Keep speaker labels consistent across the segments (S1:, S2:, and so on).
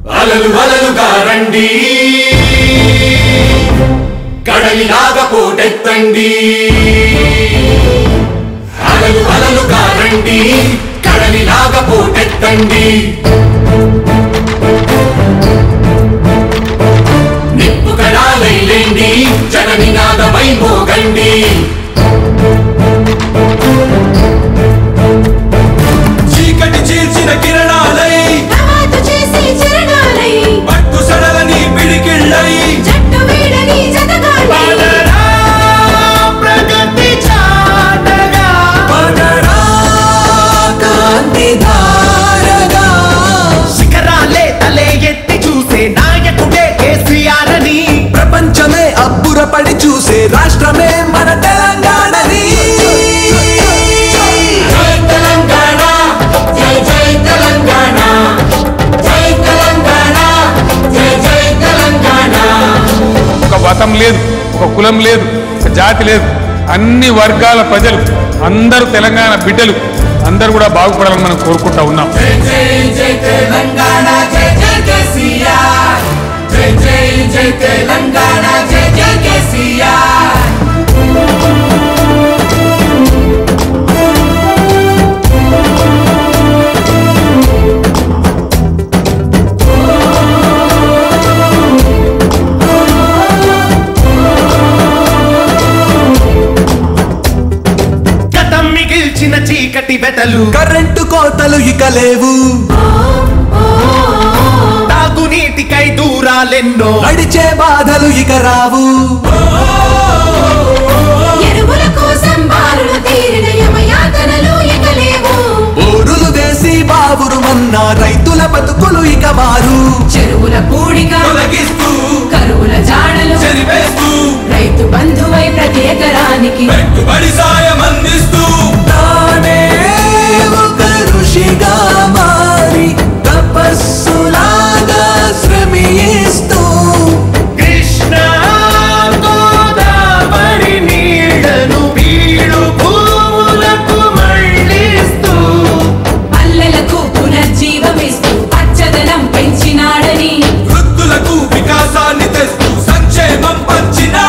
S1: అలలు అలలుగా రండి కడలిలాగా పోటెత్తండి అలలు అలలుగా రండి కడలిలాగా పోటెత్తండి నిప్పు కళాలై లేండి జన నినాదమై మోగండి చీకటి చీల్చిన కిరణాలై
S2: నమాజు చేసి చరణాలై
S1: పట్టు సడలని పిడికిళ్ళై
S2: జట్టు వీడని జతగాళ్ళై
S1: ప్రగతి చాటగా పడరా కాంతి ధారగా
S3: శిఖరాలే తలే ఎత్తి చూసే నాయకుడే కేసీఆర్ అని
S4: ప్రపంచమే అబ్బురపడి చూసే రాష్ట్రమే మన తెలంగాణని
S1: జై తెలంగాణ జై జై తెలంగాణ జై తెలంగాణ జై జై తెలంగాణ
S5: ఒక మతం లేదు ఒక కులం లేదు ఒక జాతి లేదు అన్ని వర్గాల ప్రజలు అందరూ తెలంగాణ బిడ్డలు అందరూ కూడా బాగుపడాలని మనం కోరుకుంటా ఉన్నాం
S1: జై జై జై తెలంగాణ జై జై కేసీఆర్ జై జై జై తెలంగాణ జై జై కేసీఆర్
S3: గతం మిగిల్చిన చీకటి వెతలు
S4: కరెంటు కోతలు ఇక లేవు
S3: తాగునీటికై దూరాలెన్నో
S4: నడిచే బాధలు ఇక రావు
S2: ఎరువుల కోసం బారులు తీరిన యమయాతనలు ఇక లేవు
S4: ఊరులు వేసి బాబురు మన్న రైతుల బతుకులు ఇక మారు
S2: చెరువుల పూడిక
S1: తొలగిస్తూ
S2: కరువుల జాడలు
S1: చెరిపేస్తూ
S2: రైతు బంధువై ప్రతి ఎకరానికి
S1: పెట్టుబడి సాయం అందిస్తూ
S4: తానే ఒక ఋషిగా మారి తపస్సులాగా శ్రమిస్తూ
S3: కృష్ణ గోదావరి నీడను పీడు భూములకు మళ్ళిస్తూ
S2: పల్లెలకు పునర్జీవమిస్తూ పచ్చదనం పెంచినాడని
S1: వృద్ధులకు వికాసాన్ని తెస్తూ సంక్షేమం పంచినా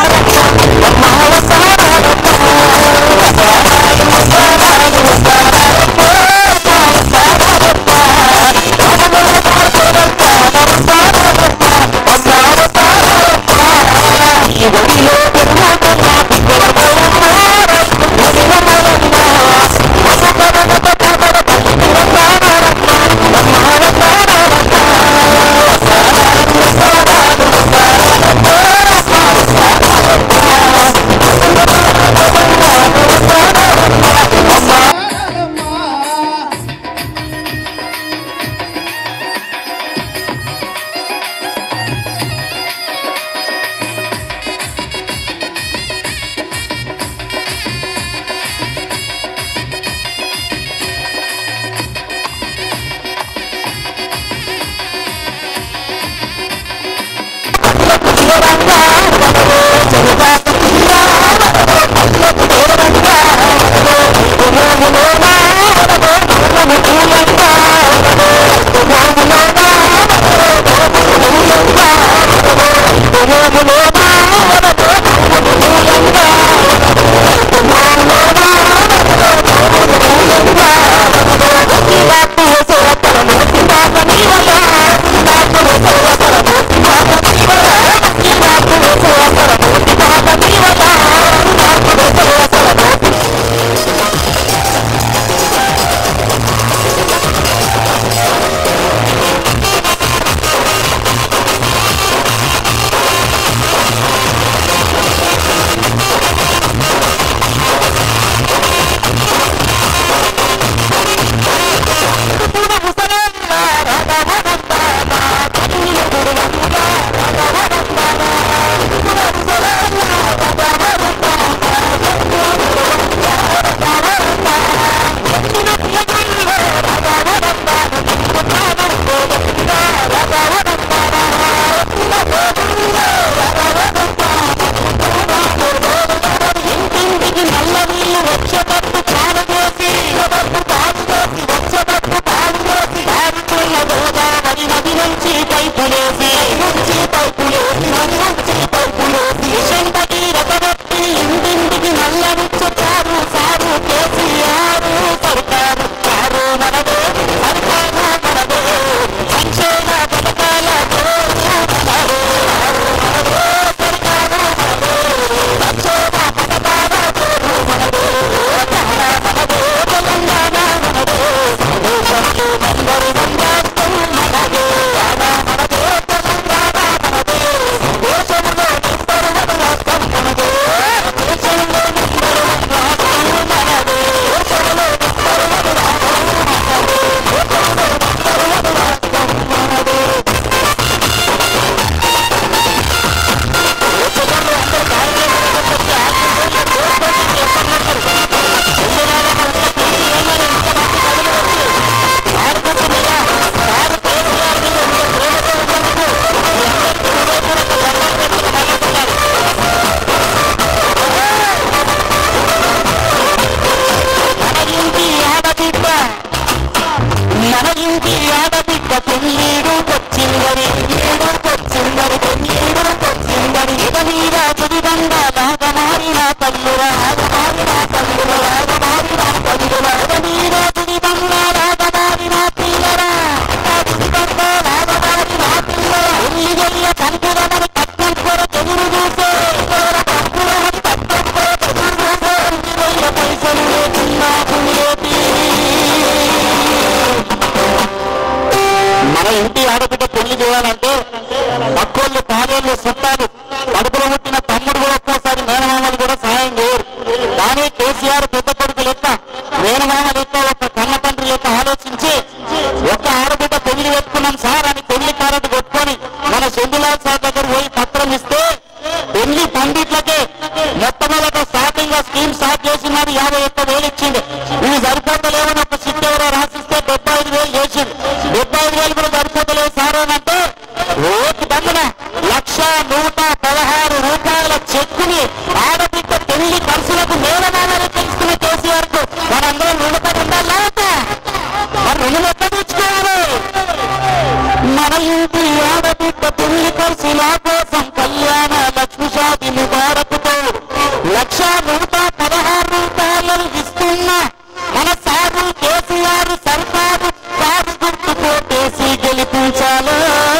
S6: పెళ్లిలాల్ సార్ దగ్గర పోయి పత్రం ఇస్తే పెళ్లి పండిట్లకే మొట్టమొదట స్టార్టింగ్ లో స్కీమ్ స్టార్ట్ చేసినారు యాభై ఒక్క వేలు ఇచ్చింది ఇవి సరిపోతలేవని ఒక సిట్ ఎవరో రాసిస్తే డెబ్బై ఐదు వేలు చేసింది డెబ్బై ఐదు వేలు కూడా సరిపోతలేదు సార్ అని అంటే ఓటు దండన లక్ష నూట పదహారు రూపాయల చెక్కుని ఆడబిడ్డ పెళ్లి ఖర్చులకు నేలమానాలు తెలుస్తున్న కేసీఆర్ కు మనందరం రుణపడి ఉండాలా వద్దా? మరి రుణం ఎక్కడ తెచ్చుకోవాలి మన ఇంటి ఆడబిడ్డ పెళ్లి ఖర్చుల కోసం కళ్యాణ లక్ష్మి షాది ముబారకుతో లక్ష నూట పదహారు రూపాయలు ఇస్తున్న మన సారు కేసీఆర్ సర్కారు కారు గుర్తు కోటేసి గెలిపించాలి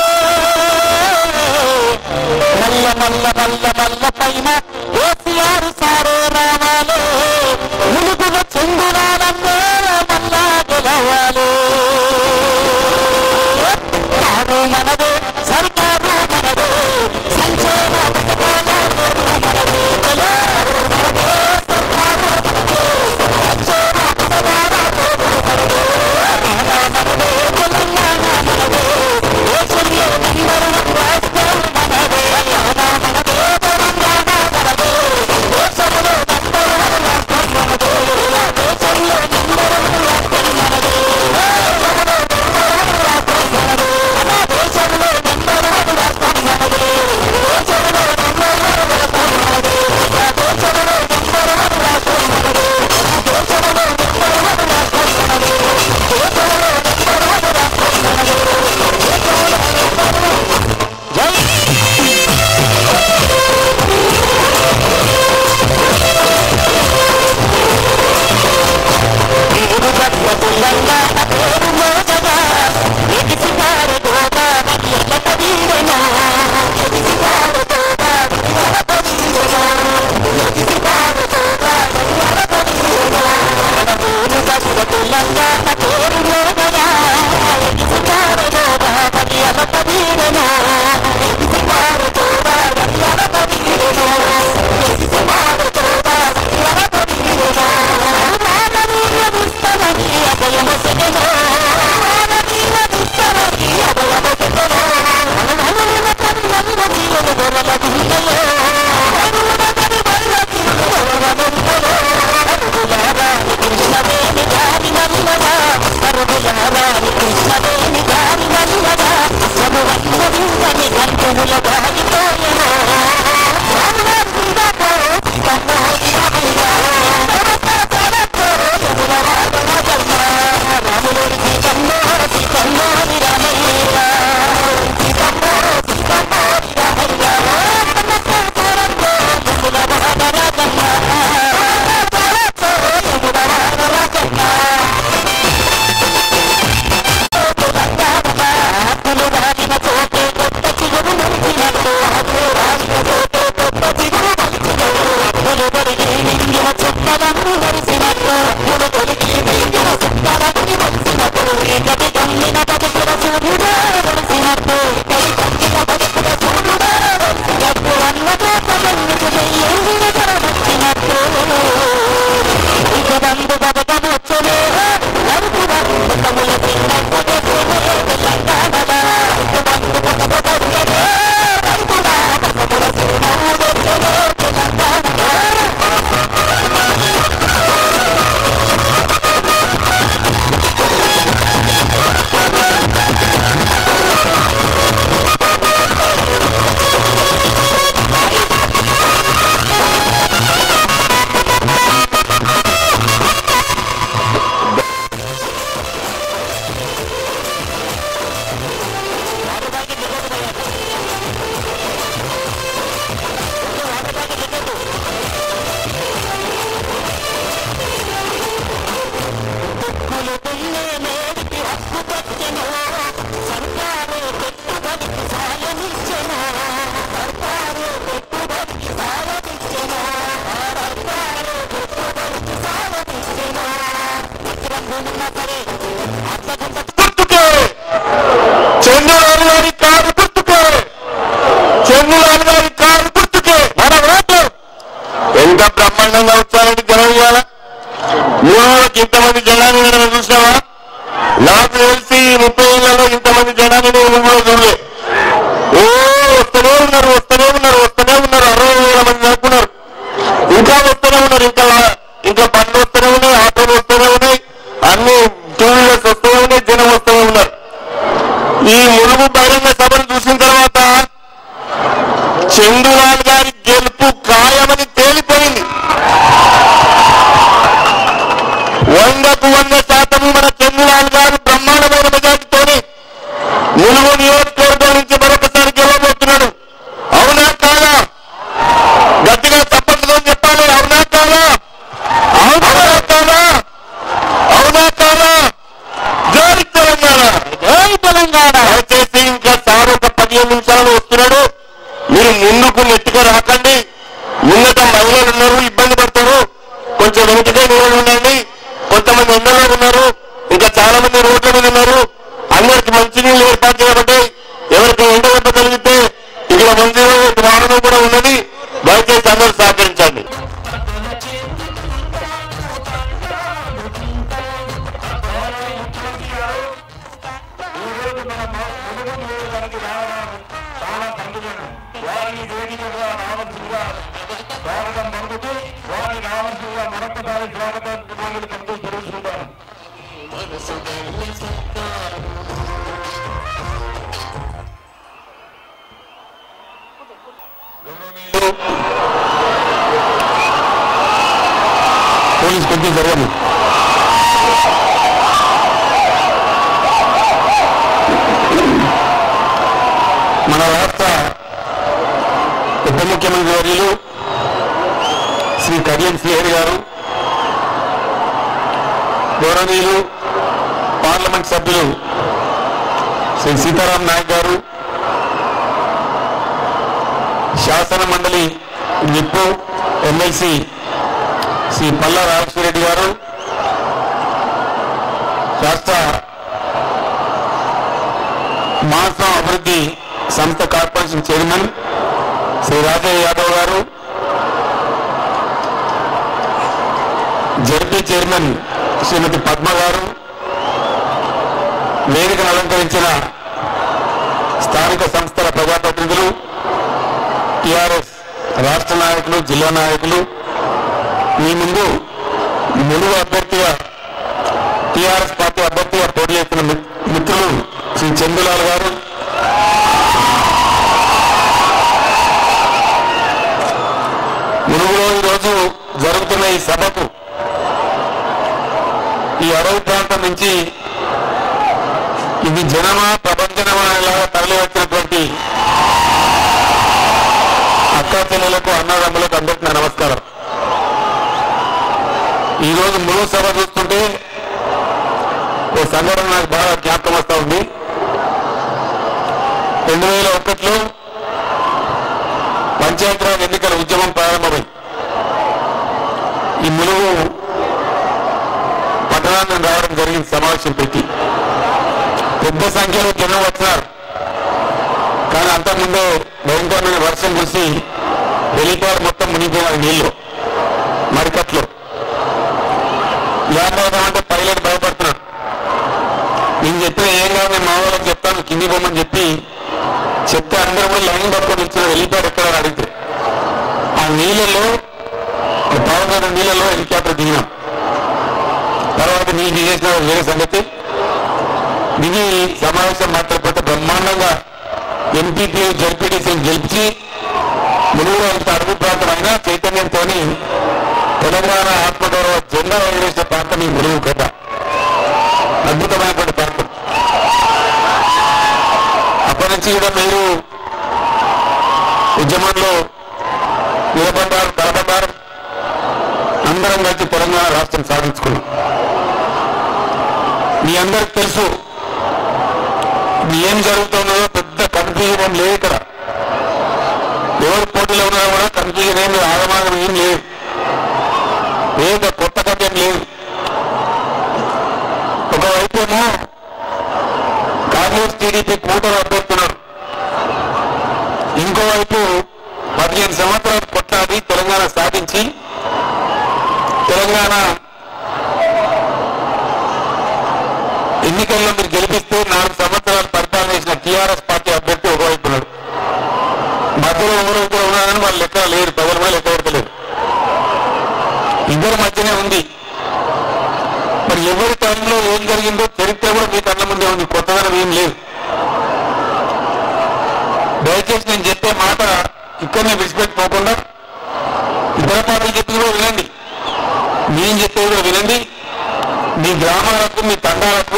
S6: మల్ల మల్ల మల్ల మల్ల పైన కేసీఆర్ సారే రావాలి ములుగుల చెందురాలన్నే మల్లా గెలవాలి కారు మనదే సర్కారు మనదే సంక్షేమ పథకాల మనదే చలో మనదే సర్కారు మనదే సంక్షేమ పథకాల మనదే మనదే తెలంగాణ మనదే దేశంలో నెంబర్ వన్ రాష్ట్రం మనదే మనదే తెలంగాణ మనదే దేశంలో నెంబర్ వన్ రాష్ట్రం మనదే దేశంలో నెంబర్ వన్ రాష్ట్రం మనదే దేశంలో నెంబర్ వన్ రాష్ట్రం మనదే దేశంలో నెంబర్ వన్ రాష్ట్రం మనదే దేశంలో నెంబర్ వన్ రాష్ట్రం మనదే దేశంలో నెంబర్ వన్ రాష్ట్రం మనదే దేశంలో నెంబర్ వన్ రాష్ట్రం మనదే జై నీరు గట్ల తెలంగాణ పేరు మోసగా ఎగిసి పారే గోదావరి ఎల్లట వీడెనా ఎగిసి పారే గోదావరి ఎల్లట వీడెనా ఎగిసి పారే గోదావరి ఎల్లట వీడెనా నీరు గట్ల తెలంగాణ పేరు మోసగా ఎగిసి పారే గోదావరి ఎల్లట వీడెనా ఎగిసి పారే గోదావరి ఎల్లట వీడెనా ఎగిసి పారే గోదావరి ఎల్లట వీడెనా మానవీయ దుస్తమని అభయమ సెగలో మానవీయ దుస్తమని అభయమ సెగలో అనుమనుల కన్నుల జీవన దొరల గుండెలో అనుమన కని వల్ల దొరల గుండెలో అరుగులారాని కృష్ణవేణి గారి నల్లగా అరుగులారాని కృష్ణవేణి గారి నల్లగా సమువన్న విందని కంటుముల దాగిపోయెనా రామరాజుందాకో కన్నాయి అభిగా గుర్తుకే చంద్రబాబు గారి కారు గుర్తుకే చంద్రబాబు గారి కారు గుర్తుకే మన ఓట్లు ఎంత బ్రహ్మాండంగా వచ్చారండి జనం ఇవాళ ఊళ్ళోకి ఇంతమంది జనాన్ని నేను చూసినావా నాకు తెలిసి ఈ ముప్పై ఏళ్ళలో ఇంతమంది జనాన్ని నేను ఊళ్ళో చూడలే ఓ ఉన్నారు వస్తూనే ఉన్నారు వస్తూనే ఉన్నారు అరవై వేల మంది చదువుకున్నారు ఇంకా వస్తూనే ఉన్నారు ఇంకా ఇంకా బండ్లు వస్తూనే ఉన్నాయి ఆటోలు వస్తూనే ఉన్నాయి అన్ని టూ వీలర్స్ వస్తూనే ఉన్నాయి జనం వస్తూనే ఉన్నారు ఈ ములుగు బహిరంగ సభను చూసిన తర్వాత చందులాల్ గారి గెలుపు ఖాయమని తేలిపోయింది వందకు వంద శాతం మన చందులాల్ గారు బ్రహ్మాండమైన మెజార్టీతోని ములుగు నియోజకవర్గం నుంచి మరొకసారి గెలవబోతున్నాడు అవునా కాదా గట్టిగా తప్పట్లో చెప్పాలి అవునా కాదా అవునా కాదా అవునా కాదా జై తెలంగాణ జై తెలంగాణ దయచేసి ఇంకా సార్ ఒక పదిహేను నిమిషాలు వస్తున్నాడు మీరు ముందుకు నెట్టుగా రాకండి ముందట మహిళలు ఉన్నారు ఇబ్బంది పడతారు కొంచెం వెనుకగా నిలబడి ఉండండి కొంతమంది ఎండలో ఉన్నారు ఇంకా చాలా మంది రోడ్ల మీద ఉన్నారు అందరికి మంచినీళ్ళు ఏర్పాటు చేయబడ్డాయి ఎవరికి ఎండ దెబ్బ కలిగితే ఇక్కడ మంచి వాహనం కూడా ఉన్నది దయచేసి అందరూ సహకరించండి పోలీస్ కొద్ది జరగదు మన రాష్ట్ర ఉప ముఖ్యమంత్రి వర్యులు శ్రీ కడియం శ్రీహరి గారు గౌరవనీయులు పార్లమెంట్ సభ్యులు శ్రీ సీతారాం నాయక్ గారు శాసన మండలి విప్పు ఎమ్మెల్సీ శ్రీ పల్లా రాజేశ్వరరెడ్డి గారు రాష్ట్ర మాసం అభివృద్ధి సంస్థ కార్పొరేషన్ చైర్మన్ శ్రీ రాజయ్య యాదవ్ గారు జడ్పీ చైర్మన్ శ్రీమతి పద్మ గారు వేదికను అలంకరించిన స్థానిక సంస్థల ప్రజాప్రతినిధులు టిఆర్ఎస్ రాష్ట్ర నాయకులు జిల్లా నాయకులు మీ ముందు ములుగు అభ్యర్థిగా టిఆర్ఎస్ పార్టీ అభ్యర్థిగా పోటీ చేస్తున్న మిత్- మిత్రులు శ్రీ చందులాల్ గారు ములుగులో ఈరోజు జరుగుతున్న ఈ సభకు ఈ అడవి ప్రాంతం నుంచి ఇది జనమా ప్రపంచనమా అనేలాగా తరలి వచ్చినటువంటి అక్కా చెల్లెలకు అన్నదమ్ములకు అందరికీ నా నమస్కారం ఈరోజు ములుగు సభ చూస్తుంటే ఓ సందర్భం నాకు బాగా జ్ఞాపకం వస్తా ఉంది రెండు వేల ఒకటిలో పంచాయతీరాజ్ ఎన్నికల ఉద్యమం ప్రారంభమైంది ఈ ములుగు పట్టణాన్ని రావడం జరిగింది సమావేశం పెట్టి పెద్ద సంఖ్యలో జనం వచ్చినారు కానీ అంతకుముందే భయంకరమైన వర్షం కురిసి వెలిపాడు మొత్తం మునిగిపోయినారు నీళ్లు మరికట్లో ల్యాండ్ అవుతామంటే పైలట్ భయపడుతున్నాడు నేను చెప్పిన ఏం కాదు నేను మా వాళ్ళకి చెప్తాను కింది పోమని చెప్పి చెప్తే అందరూ కూడా లైన్ పట్టుకొని ఇచ్చిన వెళ్ళిపోయాడు ఎక్కడ అని అడిగితే ఆ నీళ్ళలో పావుగడ నీళ్ళలో హెలికాప్టర్ దిగినాం తర్వాత నీళ్ళు దిగేసిన వేరే సంగతి దిగి సమావేశం మాట్లాడిపోతే బ్రహ్మాండంగా ఎంపీపీ జడ్పీటీసీని గెలిచి ములుగులో ఇంత అడుగు ప్రాంతం అయినా చైతన్యంతో తెలంగాణ ఆత్మగౌరవ జెండా ఎగరేసిన ప్రాంతం ఈ ములుగు కథ అద్భుతమైనటువంటి ప్రాంతం అప్పటి నుంచి కూడా మీరు ఉద్యమంలో నిలబడ్డారు తలబడ్డారు అందరం కలిసి తెలంగాణ రాష్ట్రం సాధించుకున్నాం మీ అందరికి తెలుసు ఏం జరుగుతుందో పెద్ద కన్ఫ్యూజన్ ఏం లేదు ఇక్కడ ఎవరు పోటీలో ఉన్నా కూడా కన్ఫ్యూజన్ ఏం లేదు ఆగమాగం ఏం లేదు ఏదో కొత్త కథ ఏం లేదు ఒకవైపు ఏమో కాంగ్రెస్ టీడీపీ కూటమి అభ్యర్థున్నారు ఇంకోవైపు పదిహేను సంవత్సరాలు కొట్లాడి తెలంగాణ సాధించి తెలంగాణ ఎన్నికల్లో మీరు గెలిపిస్తే నాలుగు సంవత్సరాలు పరిపాలన చేసిన టీఆర్ఎస్ పార్టీ అభ్యర్థి ఒకవైపు ఉన్నాడు కూడా లేరు ప్రజలు కూడా లెక్క పెడతలేరు ఇద్దరు మధ్యనే ఉంది మరి ఎవరి టైంలో ఏం జరిగిందో చరిత్ర కూడా మీ కళ్ళ ముందే ఉంది కొత్తదనం ఏం లేదు దయచేసి నేను చెప్పే మాట ఇక్కడనే విడిచిపెట్టుకోకుండా ఇతర పాటలు చెప్పి కూడా వినండి నేను చెప్పేది కూడా వినండి మీ గ్రామాలకు మీ తండాలకు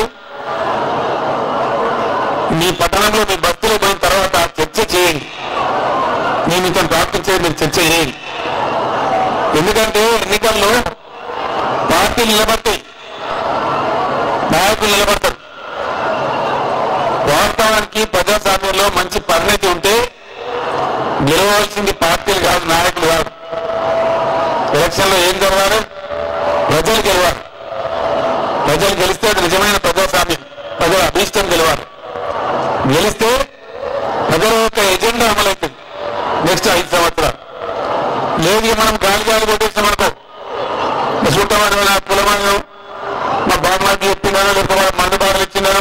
S6: మీ పట్టణంలో మీ భక్తులు పోయిన తర్వాత చర్చ చేయండి నేను ఇతను ప్రార్థించేది మీరు చర్చ చేయండి ఎందుకంటే ఎన్నికల్లో పార్టీలు నిలబడతాయి నాయకులు నిలబడతారు వాస్తవానికి ప్రజాస్వామ్యంలో మంచి పరిణతి ఉంటే గెలవలసింది పార్టీలు కాదు నాయకులు కాదు ఎలక్షన్లో ఏం గెలవాలి ప్రజలు గెలవాలి ప్రజలు గెలిస్తే అది నిజమైన ప్రజాస్వామ్యం ప్రజల అభీష్టం గెలవాలి గెలిస్తే ప్రజల యొక్క ఎజెండా అమలవుతుంది నెక్స్ట్ ఐదు సంవత్సరాలు లేదు ఇక మనం గాలి గాలి కొట్టేసామనుకో మా చుట్టమని నా కులమని మా బామ్మకి చెప్తున్నాను లేకపోతే వాళ్ళ మందు బాటలు ఇచ్చినాను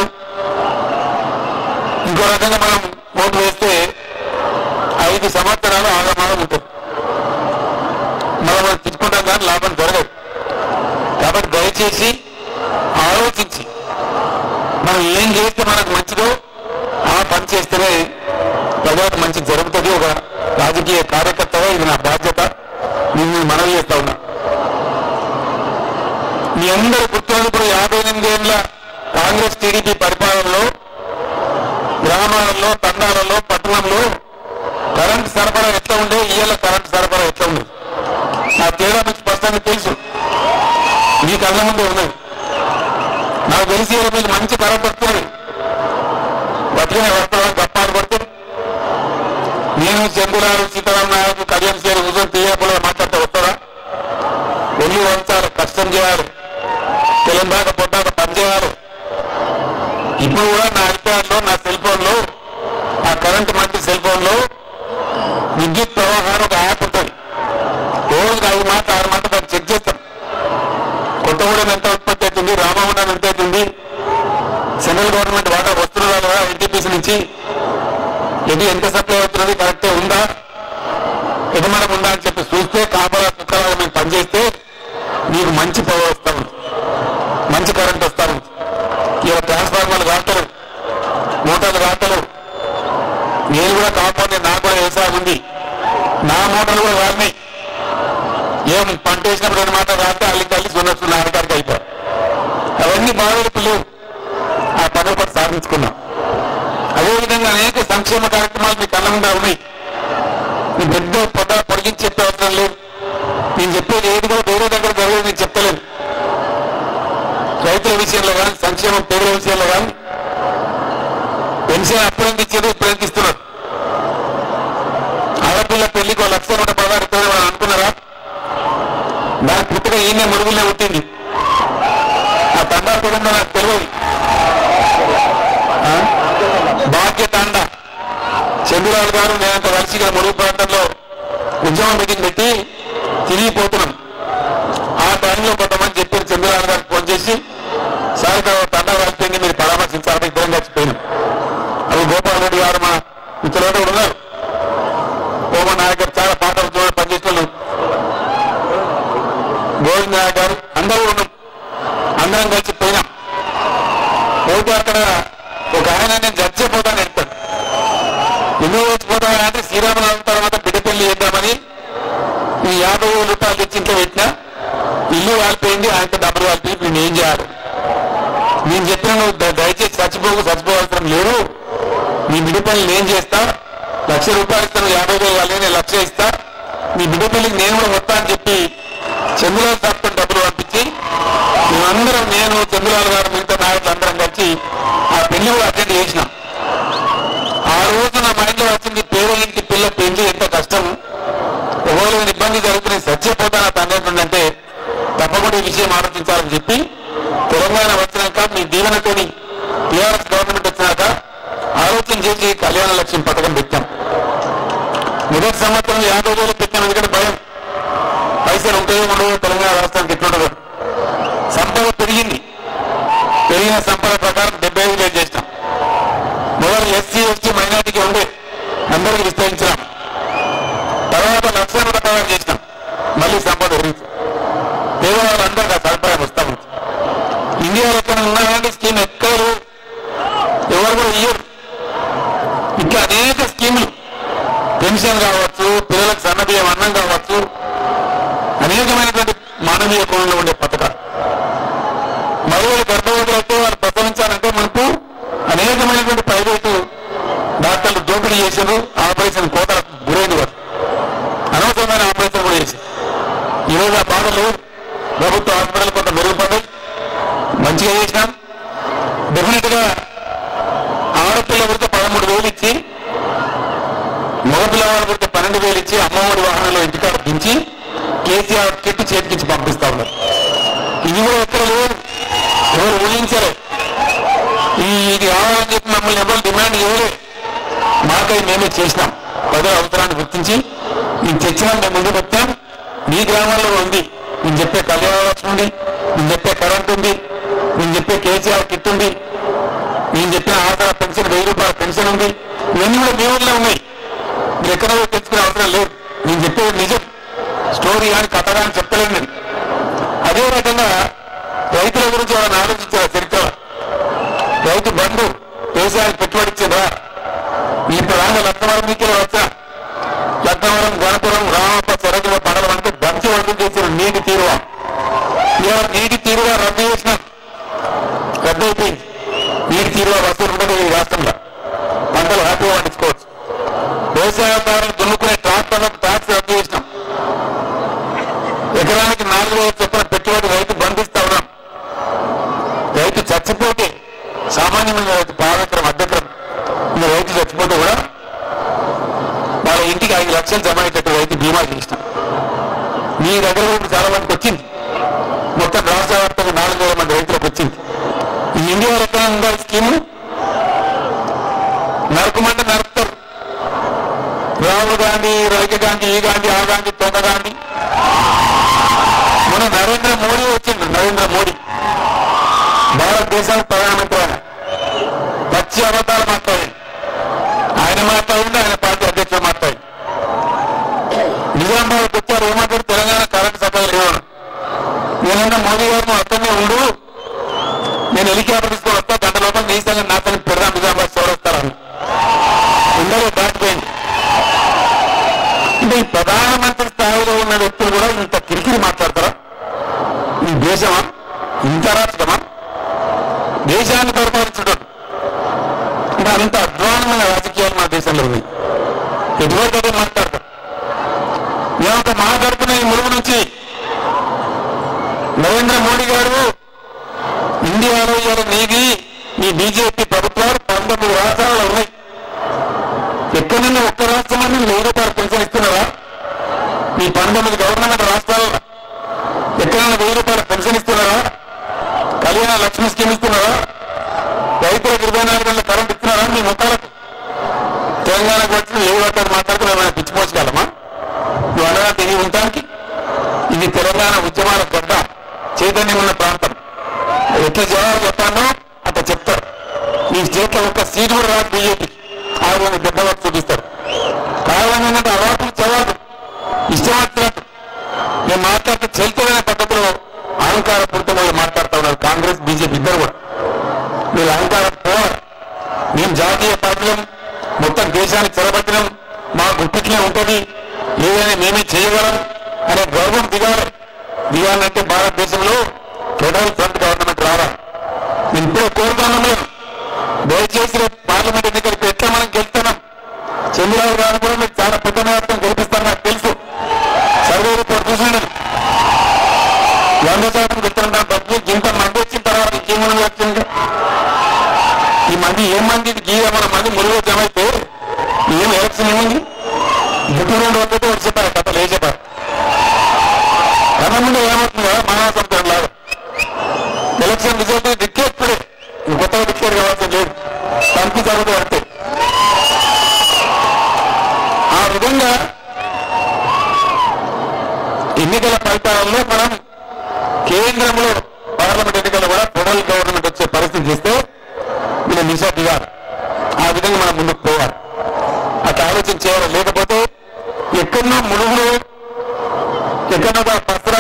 S6: ఇంకో రకంగా మనం ఓటు వేస్తే ఐదు సంవత్సరాలు ఆగమాగం ఉంటుంది మనం మనం తిట్టుకుంటాం కానీ లాభం జరగదు కాబట్టి దయచేసి ఆలోచించి మనం ఏం చేస్తే మనకు మంచిదో ఆ పని చేస్తేనే ప్రజలకు మంచి జరుగుతుంది ఒక రాజకీయ కార్యకర్తగా ఇది నా బాధ్యత నేను మీకు మనవి చేస్తా ఉన్నా మీ అందరూ గుర్తున్నది ఇప్పుడు యాభై ఎనిమిది ఏళ్ళ కాంగ్రెస్ టీడీపీ పరిపాలనలో గ్రామాలలో తండాలలో పట్టణంలో కరెంట్ సరఫరా ఎట్లా ఉండే ఇయ్యాల కరెంట్ సరఫరా ఎట్లా ఉంది ఆ తేడా మీకు స్పష్టంగా తెలుసు మీ కళ్ళ ముందే ఉన్నది నాకు తెలిసి ఇవాళ మీకు మంచి కరెంట్ వస్తుంది బతికిన వస్తామని గప్పాలు పడితే నేను చంద్రరావు సీతారాం నాయకు కళ్యాణ్ చేరి కూర్చొని తీయకుండా మాట్లాడితే వస్తారా వెళ్ళి వంచాలి కష్టం చేయాలి తెలంగాణ పొద్దాక పని చేయాలి ఇప్పుడు కూడా నా ఐప్యాడ్లో నా సెల్ ఫోన్లో ఆ కరెంట్ మంచి సెల్ ఫోన్లో విద్యుత్ ప్రవాహాన్ని ఒక యాప్ ఉంటుంది రోజుకి ఐదు మాట ఆరు మాట దాన్ని చెక్ చేస్తాం కొత్తగూడెం ఎంత ఉత్పత్తి అవుతుంది రామగుండం ఎంత అవుతుంది సెంట్రల్ గవర్నమెంట్ వాటా వస్తున్నదా లేదా ఎన్టీపీసీ నుంచి ఇది ఎంత సప్లై అవుతున్నది కరెక్టే ఉందా ఎడమడం ఉందా అని చెప్పి చూస్తే కాపలా కుక్కలాగా మేము పనిచేస్తే మీకు మంచి పవర్ వస్తా ఉంది మంచి కరెంట్ వస్తా ఉంది ఇవాళ ట్రాన్స్ఫార్మర్లు కాస్తలు మోటార్లు కాస్తలు నేను కూడా కాపాడే నాకు కూడా వ్యవసాయం ఉంది నా మోటార్లు కూడా వాడినాయి ఏం పంట వేసినప్పుడు రెండు మాట రాస్తే అల్లి తల్లి సున్నట్టు నాన్నగారికి అయిపోయి అవన్నీ బాధలకు లేవు ఆ పని ఒకటి సాధించుకున్నాం అదేవిధంగా అనేక సంక్షేమ కార్యక్రమాలు మీ కళ్ళ ముందు ఉన్నాయి మీ పెద్ద పొద పొడిగించి చెప్పే అవసరం లేదు నేను చెప్పేది ఏది కూడా వేరే దగ్గర జరగదు నేను చెప్తలేను రైతుల విషయంలో కానీ సంక్షేమం పేదల విషయంలో కానీ పెన్షన్ అప్పుడు ఎంత ఇచ్చేది ఇప్పుడు ఎంత ఇస్తున్నారు ఆడపిల్ల పెళ్లికి ఒక లక్ష నూట పదహారు ఇస్తుంది వాళ్ళు అనుకున్నారా దాని పుట్టుక ఈయన మురుగులే పుట్టింది ఆ తండా కుటుంబం నాకు తెలియదు ఆ? భాగ్యతాండ చంద్రరావు గారు నేనంత కలిసి ఇక్కడ మురుగు ప్రాంతంలో ఉద్యమ మీటింగ్ పెట్టి తిరిగిపోతున్నాం ఆ టైంలో కొంతమంది చెప్పారు చంద్రరావు గారికి ఫోన్ చేసి సార్ ఇక్కడ ఒక తండా కలిపింది మీరు పరామర్శించాలని ఇద్దరం చచ్చిపోయినాం అది గోపాల్ రెడ్డి గారు మా మిత్రులు కూడా ఉన్నారు ఓమ నాయక్ గారు చాలా పాటలు చూడ పనిచేసిన వాళ్ళు. గోవింద్ నాయక్ గారు అందరూ ఉన్నాం అందరం కలిసి పోయినాం పోతే అక్కడ ఒక ఆయన నేను చచ్చిపోతాను చెప్తాడు ఎందుకు చచ్చిపోతాను అంటే శ్రీరామనవమి తర్వాత బిడ్డ పెళ్లి చేద్దామని ఈ యాభై వేల రూపాయలు తెచ్చి ఇంట్లో పెట్టినా ఇల్లు కాలిపోయింది ఆయనతో డబ్బులు కాలిపోయి ఇప్పుడు నేను ఏం చేయాలి నేను చెప్పిన నువ్వు ద- దయచేసి చచ్చిపోకు చచ్చిపోవసరం లేదు నీ బిడ్డ పెళ్లి నేను చేస్తా లక్ష రూపాయలు ఇస్తాను యాభై వేలు వాళ్ళు నేను లక్ష ఇస్తా నీ బిడ్డ పెళ్లికి నేను కూడా వస్తా అని చెప్పి చంద్రబాబు సార్తో డబ్బులు పంపించి మేమందరం నేను చంద్రబాబు గారు మిగతా నాయకులు అందరం కలిసి ఆ పెళ్లి కూడా అటెండ్ చేసినాం ఆ రోజు నా మైండ్లో వచ్చింది పేదలింటి పిల్ల పెళ్లి ఎంత కష్టం ఒకవేళ ఏదైనా ఇబ్బంది జరుగుతుంది చచ్చిపోతాను తండ్రి అంటే తప్పకుండా ఈ విషయం ఆలోచించాలని చెప్పి తెలంగాణ వచ్చినాక మీ దీవెనతోని టీఆర్ఎస్ గవర్నమెంట్ వచ్చినాక ఆలోచన చేసి కళ్యాణ లక్ష్యం పథకం పెట్టాం మొదటి సంవత్సరం యాభై వేలు పెట్టాం ఎందుకంటే భయం పైసలు ఉంటాయో ఉండవో తెలంగాణ రాష్ట్రానికి ఎట్లుండదు సంపద పెరిగింది పెరిగిన సంపద ప్రకారం డెబ్బై ఐదు వేలు చేసినాం మొదలు ఎస్సీ ఎస్టీ మైనార్టీకి ఉండే అందరికి విస్తరించాం తర్వాత లక్ష పెరుగుతుంది పేదవాళ్ళందరికీ ఆ సదుపాయం వస్తా ఉంది ఇండియాలో ఎక్కడ ఉన్నాయంటే స్కీమ్ ఎక్కడ లేవు. ఎవరు కూడా ఇయ్యరు ఇట్లా అనేక స్కీములు పెన్షన్ కావచ్చు పిల్లలకు సన్నబియ్యం అన్నం కావచ్చు అనేకమైనటువంటి మానవీయ కోణంలో ఉండే పథకాలు మహిళలు గర్భవతులు అయితే వారు ప్రసవించాలంటే మనకు అనేకమైనటువంటి ప్రైవేటు డాక్టర్లు దోపిడీ చేశారు ఆపరేషన్ కోత గురైన వారు అనవసరమైన ఆపరేషన్ కూడా చేశారు ఈరోజు ఆ బాధ లేదు ప్రభుత్వ హాస్పిటల్ కొంత మెరుగుపడ్డాయి మంచిగా చేసినాం డెఫినెట్ గా ఆడపిల్ల పుడితే పదమూడు వేలు ఇచ్చి మగపిల్లవాడు పుడితే పన్నెండు వేలు ఇచ్చి అమ్మఒడి వాహనంలో ఇంటికాడ దించి కేసీఆర్ కిట్ చేతికిచ్చి పంపిస్తా ఉన్నారు ఇది కూడా ఎక్కడ లేదు ఎవరు ఊహించలే ఈ ఇది కావాలని చెప్పి మమ్మల్ని ఎవరు డిమాండ్ చేయలే మాకై మేమే చేసినాం ప్రజల అవసరాన్ని గుర్తించి ఇది తెచ్చినాం మేము ముందు పెట్టాం మీ గ్రామాల్లో ఉంది నేను చెప్పే కళ్యాణ లక్ష్మి ఉంది నేను చెప్పే కరెంట్ ఉంది నేను చెప్పే కేసీఆర్ కిట్ ఉంది నేను చెప్పిన ఆసరా పెన్షన్ వెయ్యి రూపాయల పెన్షన్ ఉంది ఇవన్నీ కూడా మీ ఊళ్ళో ఉన్నాయి మీరు ఎక్కడ పోయి తెచ్చుకునే అవసరం లేదు నేను చెప్పేది నిజం స్టోరీ కానీ కథ కానీ చెప్పలేను నేను అదే రకంగా రైతుల గురించి వాళ్ళని ఆలోచించారు చరిత్ర రైతు బంధు వ్యవసాయానికి పెట్టుబడి ఇచ్చిందా ఇప్పుడు రాగా లక్నవరం మీకు వచ్చా లక్నవరం గణపురం రామప్ప చెరకుల పడవ అంటే దంచి వర్గం చేసిన నీటి తీరువా ఇవాళ నీటి తీరుగా రద్దు చేసిన రద్దు అయిపోయింది నీటి తీరువా వసూలు ఉండదు ఈ రాష్ట్రంలో పంటలు హ్యాపీగా పండించుకోవచ్చు వ్యవసాయదారులు దున్నుకునే ట్రాక్టర్లకు ట్యాక్స్ రద్దు చేసినాం ఎకరానికి నాలుగు వేల చొప్పున పెట్టుబడి రైతు బంధిస్తా ఉన్నాం రైతు చచ్చిపోతే సామాన్యమైన రైతు పావెకరం అద్దెకరం ఇంకా రైతు చచ్చిపోతే కూడా వాళ్ళ ఇంటికి ఐదు లక్షలు జమ అయ్యేటట్టు రైతు బీమా చేసినాం మీ దగ్గర కూడా చాలా మందికి వచ్చింది మొత్తం రాష్ట్ర వ్యాప్తంగా నాలుగు వేల మంది రైతులకు వచ్చింది ఈ ఇండియా రకంగా ఉందా ఈ స్కీము నరకమంటే నరుకుతారు రాహుల్ గాంధీ రాజీవ్ గాంధీ ఈ గాంధీ ఆ గాంధీ తొంగ గాంధీ మన నరేంద్ర మోడీ వచ్చిండు నరేంద్ర మోడీ భారతదేశానికి ప్రధానమంత్రి ఆయన పచ్చి అబద్ధాలు మాట్లాడి ఆయన మాట్లాడింది ఆయన పార్టీ అధ్యక్షుడు మాట్లాడి నిజామాబాద్ వచ్చారు ఏమంటారు తెలంగాణ కరెంట్ సప్లై లేవు నేనన్నా మోదీ గారు నువ్వు అక్కడనే ఉండు నేను హెలికాప్టర్ తీసుకొని వస్తా గంట లోపల నీ సంగతి నా సంగతి పెడదాం నిజామాబాద్ చౌరస్తారని ఉండదు దాటిపోయింది అంటే ఈ ప్రధానమంత్రి స్థాయిలో ఉన్న వ్యక్తులు కూడా ఇంత కిరికిరి మాట్లాడతారా ఈ దేశమా ఇంత రాష్ట్రమా దేశాన్ని పరిపాలించడం అంటే అంత అధ్వానమైన రాజకీయాలు మన దేశంలో ఉన్నాయి ఎటువంటి అదే మాట్లాడతారు నేను ఒక మాట్లాడుతున్న ఈ మురుగు నుంచి నరేంద్ర మోడీ గారు ఇండియాలో ఇవాళ నీది ఈ బీజేపీ ప్రభుత్వాలు పంతొమ్మిది రాష్ట్రాలు ఉన్నాయి ఎక్కడన్నా ఒక్క రాష్ట్రమని వెయ్యి రూపాయలు పెన్షన్ ఇస్తున్నారా ఈ పంతొమ్మిది గవర్నమెంట్ రాష్ట్రాల్లో ఎక్కడన్నా వెయ్యి రూపాయల పెన్షన్ ఇస్తున్నారా కళ్యాణ లక్ష్మి స్కీమ్ ఇస్తున్నారా రైతులకు ఇరవై నాలుగు గంటల కరెంట్ ఇస్తున్నారా మీ ముఖాలకు తెలంగాణకు వచ్చిన ఏ వాటాలు మాట్లాడుతూ ఏమైనా పిచ్చిపోచగలమా నువ్వు అనగా తిరిగి ఉండటానికి ఇది తెలంగాణ ఉద్యమాల గడ్డ చైతన్యం ఉన్న ప్రాంతం ఎట్లా జవాబు చెప్పానో అట్లా చెప్తారు ఈ స్టేట్ లో ఒక్క సీట్ కూడా రాదు బీజేపీ ఆవిడ దెబ్బ వరకు చూపిస్తారు కారణం ఏంటంటే అవార్డు జవాబు ఇష్టం వచ్చినట్టు నేను మాట్లాడితే చరిత్రమైన పద్ధతిలో అహంకారపూరితంగా మాట్లాడుతూ ఉన్నారు కాంగ్రెస్ బీజేపీ ఇద్దరు కూడా వీళ్ళు అహంకారం పోవాలి మేము జాతీయ పార్టీలం మొత్తం దేశాన్ని చెరబట్టినాం మా గుప్పిట్లే ఉంటుంది లేదని మేమే చేయగలం అనే గౌరవం దిగాలి దిగాలంటే భారతదేశంలో ఫెడరల్ ఫ్రంట్ గవర్నమెంట్ రావాలి నేను ఇప్పుడే కోరుతాను మేము దయచేసి రేపు పార్లమెంట్ ఎన్నికలకు ఎట్లా మనం గెలుస్తున్నాం చంద్రబాబు గారు కూడా మీకు చాలా పెద్ద నాయకత్వం గెలిపిస్తారు నాకు తెలుసు సర్వే రిపోర్ట్ చూసాను వంద శాతం గెలుస్తున్నాం తప్పి ఇంత మంది వచ్చిన తర్వాత ఇంకేమైనా వచ్చింది ఈ మంది ఏం మంది గీయ మన మంది మురుగు జమ అయితే ఏం ఎలక్షన్ ఏముంది గుట్టు రెండు వందలతో వచ్చి చెప్పారు కథ లేదు చెప్పారు కథ ముందు ఏమవుతుందో మహాసంతం లాగా ఎలక్షన్ రిజల్ట్ డిక్లేర్ ఇప్పుడే ఇంక కొత్తగా డిక్లేర్ కావాల్సిన లేదు పంపి జరుగుతూ పడితే ఆ విధంగా ఎన్నికల ఫలితాలలో మనం కేంద్రంలో పార్లమెంట్ ఎన్నికల్లో కూడా ఫెడరల్ గవర్నమెంట్ వచ్చే పరిస్థితి చేస్తే వీళ్ళు నిషా దిగాలి ఆ విధంగా మనం ముందుకు పోవాలి అట్లా ఆలోచన చేయాలి లేకపోతే ఎక్కడో మునుగులు ఎక్కడో ఒక పత్ర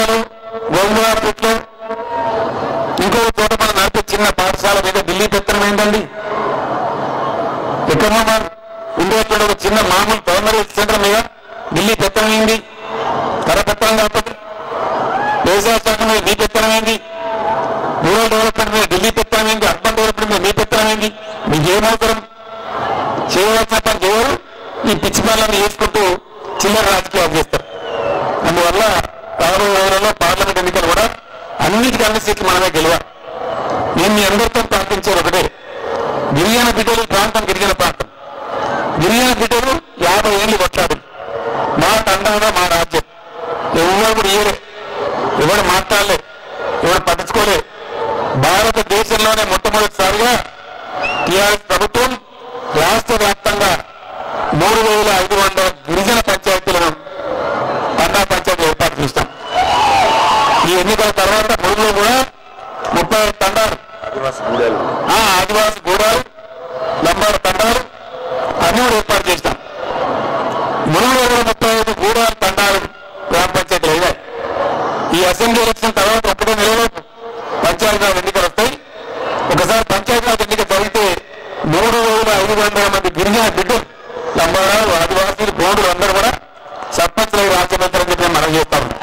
S6: చెప్పాడు ఒక చిన్న మామూలు ప్రైమరీ సెంటర్ మీద ఢిల్లీ పెత్తనమైంది కరపత్రం కాకపోతే వ్యవసాయ శాఖ మీద మీ పెత్తనమైంది రూరల్ డెవలప్మెంట్ మీద ఢిల్లీ పెత్తనమైంది అర్బన్ డెవలప్మెంట్ మీద మీ పెత్తనమైంది మీకు ఏం అవసరం చేయవలసిన పని చేయరు ఈ పిచ్చి పనులను చేసుకుంటూ చిల్లర రాజకీయాలు చేస్తారు అందువల్ల రాబోయే రోజులలో పార్లమెంట్ ఎన్నికలు కూడా అన్నిటికీ అన్ని సీట్లు మనమే గెలవాలి నేను మీ అందరితో ప్రార్థించేది ఒకటే గిరిజన బిడ్డలు ఈ ప్రాంతం గిరిజన ప్రాంతం గిరిజన బిడ్డలు యాభై ఏళ్ళు కొట్లాడు మా తండాగా మా రాజ్యం ఎవరు కూడా ఇయ్యలే ఎవడు మాట్లాడలే ఎవడు పట్టించుకోలే భారతదేశంలోనే మొట్టమొదటిసారిగా టీఆర్ఎస్ ప్రభుత్వం రాష్ట్ర వ్యాప్తంగా మూడు వేల ఐదు వందల గిరిజన పంచాయతీలను తండా పంచాయతీ ఏర్పాటు చేస్తాం ఈ ఎన్నికల తర్వాత మురుగులో కూడా ముప్పై ఐదు తండాలు ఆ, ఆదివాసి గూడాలు లంబాడు తండాలు అన్ని కూడా ఏర్పాటు చేస్తాం మురుగులో కూడా ముప్పై ఐదు గూడాలు తండాలు గ్రామ పంచాయతీలు అయినాయి ఈ అసెంబ్లీ ఎలక్షన్ తర్వాత ఒక్కటే నిలవలేదు పంచాయతీరాజ్ ఎన్నికలు వస్తాయి ఒకసారి పంచాయతీరాజ్ ఎన్నిక జరిగితే మూడు వేల ఐదు వందల మంది గిరిజన బిడ్డలు లంబాడాలు ఆదివాసీలు గోండులు అందరూ కూడా సర్పంచ్లు రాజ్యమంత్రి చెప్పి మనం చేస్తా ఉన్నాం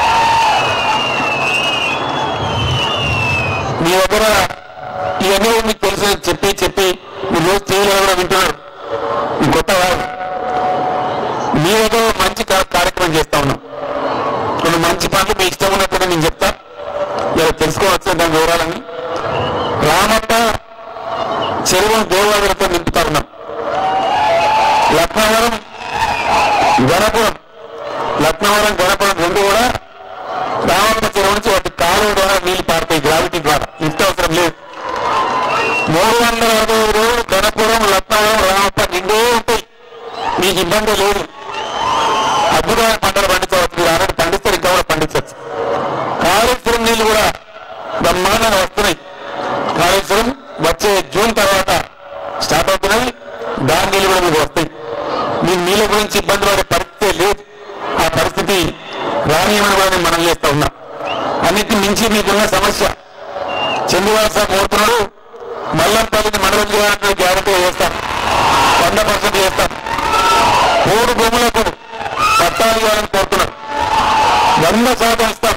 S6: మీ దగ్గర ఇవన్నీ కూడా మీకు తెలుసు చెప్పి చెప్పి మీరు రోజు టీవీలో కూడా వింటున్నారు ఈ కొత్త వారు మీ దగ్గర ఒక మంచి కా- కార్యక్రమం చేస్తా ఉన్నాం కొన్ని మంచి పనులు మీ ఇష్టం ఉన్నప్పుడు నేను చెప్తా ఇలా తెలుసుకోవచ్చు దాని వివరాలని రామప్ప చెరువును దేవాదులతో నింపుతా ఉన్నాం లక్నవరం గణపురం లక్నవరం గణపురం రెండు కూడా రామప్ప చెరువు నుంచి వాటి కాలువ ద్వారా నీళ్లు పారుతాయి గ్రావిటీ ద్వారా లిఫ్ట్ అవసరం లేదు మూడు వందల అరవై ఐదు రోజులు గణపురం లక్నవరం రామప్ప నిండే ఉంటాయి మీకు ఇబ్బంది లేదు అద్భుతమైన పంటలు పండించవచ్చు మీరు ఆల్రెడీ పండిస్తారు ఇంకా కూడా పండించవచ్చు కాళేశ్వరం నీళ్లు కూడా బ్రహ్మాండంగా వస్తున్నాయి కాళేశ్వరం వచ్చే జూన్ తర్వాత స్టార్ట్ అవుతున్నాయి దాని నీళ్లు కూడా మీకు వస్తాయి మీకు నీళ్ళ గురించి ఇబ్బంది పడే పరిస్థితి లేదు ఆ పరిస్థితి రానియమని కూడా నేను మనం చేస్తా ఉన్నా అన్నిటి మించి మీకున్న సమస్య చంద్రబాబు సార్ కోరుతున్నాడు మల్లంపల్లిని మండలం చేయాలంటే గ్యారంటీ చేస్తాం వంద పర్సెంట్ చేస్తాం మూడు భూములకు పట్టాలు ఇవ్వాలని కోరుతున్నారు వంద శాతం ఇస్తాం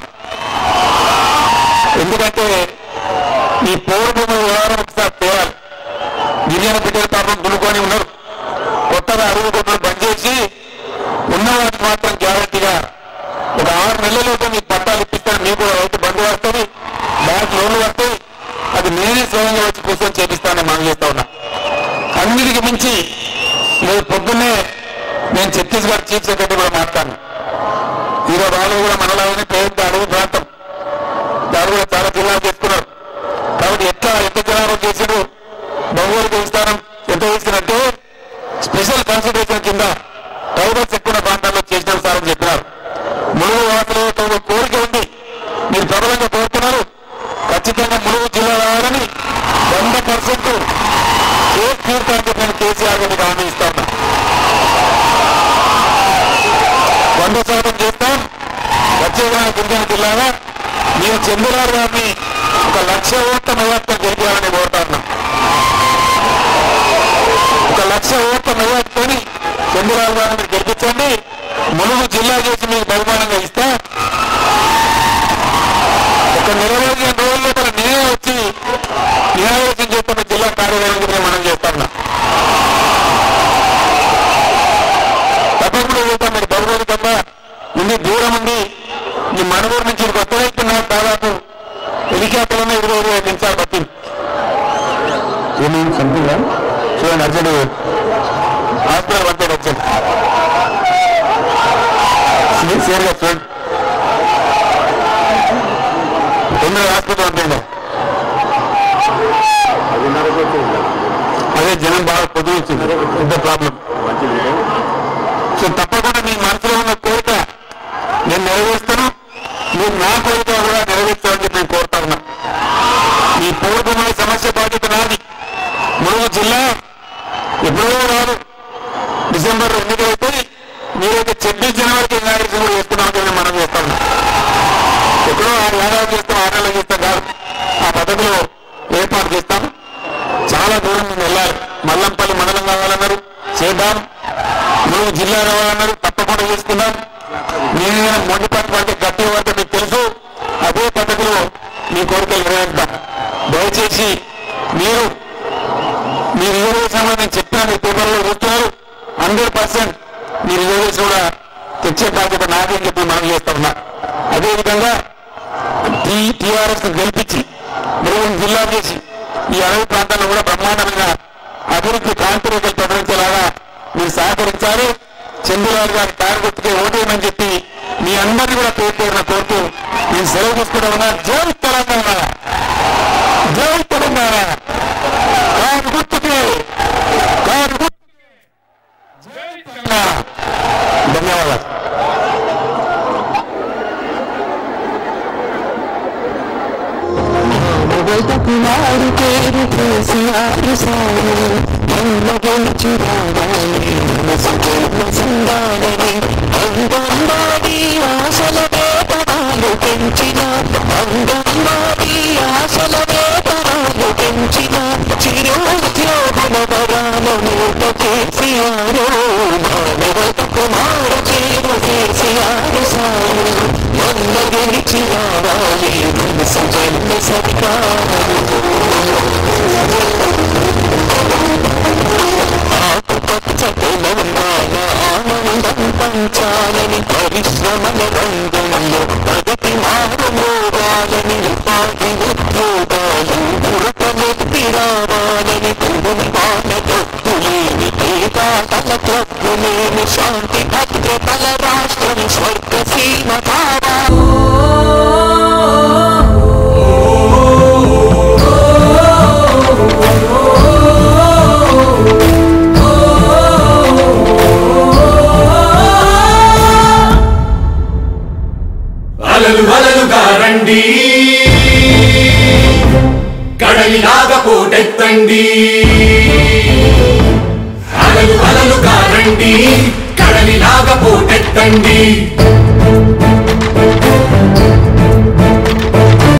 S6: ఎందుకంటే ఈ పౌర భూముల వ్యవహారం ఒకసారి తేవాలి గిరిజన బిడ్డల పాపం దులుకొని ఉన్నారు కొత్తగా అరువు కొట్టులు బంద్ చేసి ఉన్న వాటికి మాత్రం గ్యారంటీగా ఒక ఆరు నెలలలోపు మీకు పట్టాలు ఇప్పిస్తాను మీకు కూడా రైతు బంధు వస్తుంది బ్యాంక్ లోన్లు వస్తాయి అది నేనే స్వయంగా వచ్చి కూర్చొని చేపిస్తానని మనం చేస్తా ఉన్నా అన్నిటికి మించి లేదు పొద్దున్నే నేను ఛత్తీస్గఢ్ చీఫ్ సెక్రటరీ కూడా మాట్లాడాను ఈరోజు వాళ్ళు కూడా మనలాగానే పెద్ద అడవి ప్రాంతం దాన్ని కూడా చాలా జిల్లాలు చేసుకున్నారు కాబట్టి ఎట్లా ఎంత జనాభా చేసాడు భౌగోళిక విస్తారం ఎంత చేసినట్టే స్పెషల్ కన్సిడరేషన్ కింద ట్రైబల్స్ ఎక్కువ ఉన్న ప్రాంతాల్లో చేసిన సార్ అని చెప్పినారు ములుగు వాసులతో ఒక కోరిక ఉంది మీరు ప్రబలంగా కోరుతున్నారు ఖచ్చితంగా ములుగు జిల్లా రావాలని వంద పర్సెంట్ కేసు తీర్థానికి నేను కేసీఆర్ గారికి హామీ ఇస్తా ఉన్నా వంద శాతం చేస్తాం వచ్చేదాని గిరిజన జిల్లాగా నేను చంద్రబాబు గారిని ఒక లక్ష ఓట్ల మెజార్టీతో గెలిపాలని కోరుతా ఉన్నా ఒక లక్ష ఓట్ల మెజార్టీతోని చంద్రబాబు గారిని మీరు గెలిపించండి ములుగు జిల్లా చేసి మీకు బహుమానంగా ఇస్తా ఒక నలభై ఐదు రోజుల లోపల నేనే వచ్చి ఇనాగ్రేషన్ చేస్తున్న జిల్లా కార్యాలయానికి నేను మనం చేస్తా ఉన్నా తప్పకుండా చేద్దాం మీరు భౌగోళికంగా ఇన్ని దూరం ఉంది ఈ మనూరు నుంచి కొత్త వెళ్తున్నారు దాదాపు హెలికాప్టర్లోనే ఇరవై ఇరవై ఐదు నిమిషాలు పట్టింది ఏమి సంథింగ్ చూడండి అర్జెంట్ హాస్పిటల్ పంపాడు అర్జెంట్ సిన్సియర్గా చూడండి తొందరగా హాస్పిటల్ పంపండి అదే జనం బాగా పొద్దు వచ్చింది పెద్ద ప్రాబ్లం సో తప్పకుండా మీ మనసులో ఉన్న కోరిక నేను నెరవేరుస్తాను మీరు నా కోరిక కూడా నెరవేర్చాలని చెప్పి నేను కోరుతా ఉన్నా ఈ పూర్వమైన సమస్య బాధ్యత నాది ములుగు జిల్లా ఎప్పుడో రాదు డిసెంబర్ ఎన్నికలైతే మీరైతే ఛబ్బీస్ జనవరికి ఇనాగ్రేషన్ కూడా చేస్తున్నామని చెప్పి మనం చేస్తా ఉన్నాం ఎప్పుడో ఆరు ఏడాది చేస్తాం ఆరు నెలలు చేస్తాం కాదు ఆ పద్ధతిలో ఏర్పాటు చేస్తాం చాలా దూరం నుండి వెళ్ళాలి మల్లంపల్లి మండలం కావాలన్నారు చేద్దాం నువ్వు జిల్లా రావాలన్నారు తప్పకుండా చేసుకుందాం నేను ఏదైనా మొండిపాటు పడితే గట్టి పడితే మీకు తెలుసు అదే పద్ధతిలో మీ కోరికలు నెరవేరుద్దాం దయచేసి మీరు మీ రిజర్వేషన్ నేను చెప్పిన మీ పేపర్లో చూస్తున్నారు హండ్రెడ్ పర్సెంట్ మీ రిజర్వేషన్ కూడా తెచ్చే బాధ్యత నాదే చెప్పి మనం చేస్తా ఉన్నా అదేవిధంగా టీ టీఆర్ఎస్ గెలిపించి మెరుగు జిల్లా చేసి ఈ అడవి ప్రాంతాల్లో కూడా బ్రహ్మాండమైన అభివృద్ధి కాంతిరేఖలు ప్రకటించేలాగా మీరు సహకరించాలి చంద్రబాబు గారి కారు గుర్తుకే ఓటేయమని చెప్పి మీ అందరినీ కూడా పేరు పేరున కోరుతూ నేను సెలవు తీసుకుంటా ఉన్నా జై తెలంగాణ జై తెలంగాణ కారు గుర్తుకే కారు గుర్తుకే జై తెలంగాణ ధన్యవాదాలు
S7: కుమారు పేరు కేసీఆర్ సారు మల్ల గెలిచి రావాలి సందాలని అంగన్వాడి ఆశల వేతనాలు పెంచిన అంగన్వాడి ఆశల వేతనాలు పెంచిన చిరోద్యోగుల వరాల మూట కేసీఆర్ మానవత కుమారు పేరు కేసీఆర్ సారు మల్ల గెలిచి రావాలి సంజన్న సర్కారు ఆకుపచ్చ తెలంగాణ ఆనందం పంచాలని పరిశ్రమల రంగంలో ప్రగతి మారుమోగాలని ఉపాధి ఉద్యోగాలు పురకమెత్తి రావాలని భూమి వానగొట్టులేని పేదాటల తగ్గులేని శాంతి భద్రతల రాష్ట్రం స్వర్గసీమ కావాలి
S1: అలలు అలలుగా రండి కడలిలాగా పోటెత్తండి అలలు అలలుగా రండి కడలిలాగా పోటెత్తండి